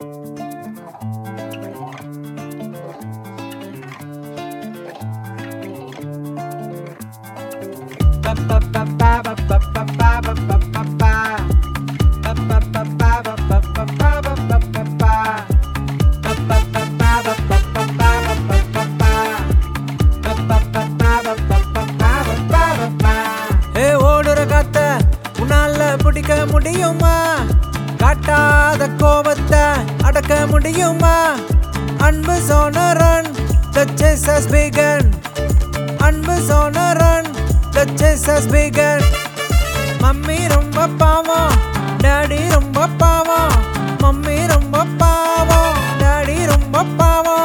ஏ ஓடுற காத்த உன்னால பிடிக்க முடியுமா காட்டாத கோபத்தை அடக்க முடியுமா அன்பு சோனரன் the chase has begun Anbu சோனரன் the chase has begun mummy ரொம்ப பாவம் டாடி ரொம்ப பாவம் மம்மி ரொம்ப பாவம் டாடி ரொம்ப பாவம்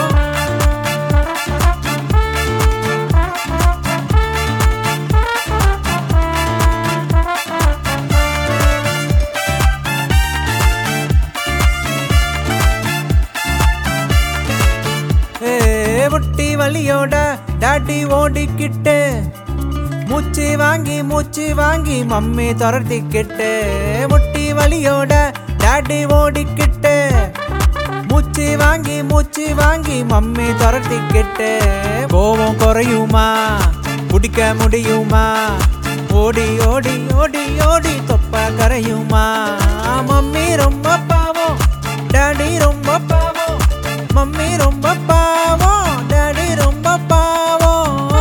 ஏ முட்டி வலியோட டாடி ஓடிக்கிட்டு மூச்சு வாங்கி மூச்சு வாங்கி மம்மி துரத்திக்கிட்டு முட்டி வலியோட டாடி ஓடிக்கிட்டு மூச்சு வாங்கி மூச்சு வாங்கி மம்மி துரத்திக்கிட்டு கோவம் குறையுமா பிடிக்க முடியுமா ஓடி ஓடி ஓடி ஓடி தொப்ப கரையுமா மம்மி ரொம்ப பாவம் டாடி ரொம்ப பாவம் மம்மி ரொம்ப பாவம் டாடி ரொம்ப பாவம்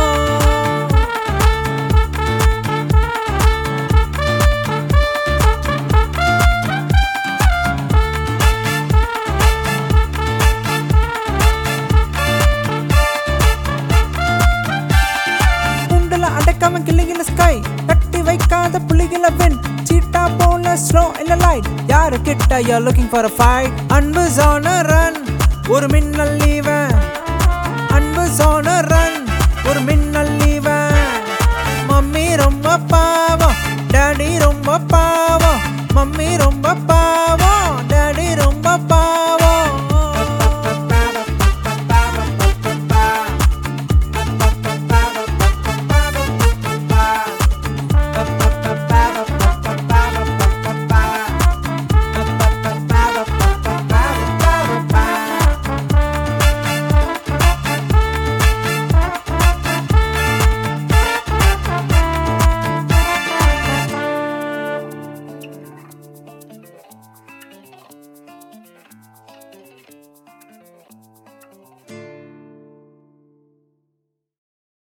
குண்டல அடக்காம கிளிகள ஸ்கை கட்டி வைக்காத புலிகள வென் சீட்டா போல ஸ்லோ இல்ல லைட் யாரு கிட்ட you looking for a fight Anbu ஜோன ரன் ஒரு மின்னல் இவன் அன்பு ஜோன ரன் ஒரு மின்னல் இவன் மம்மி ரொம்ப பாவம் டாடி ரொம்ப பாவம் மம்மி ரொம்ப பாவம்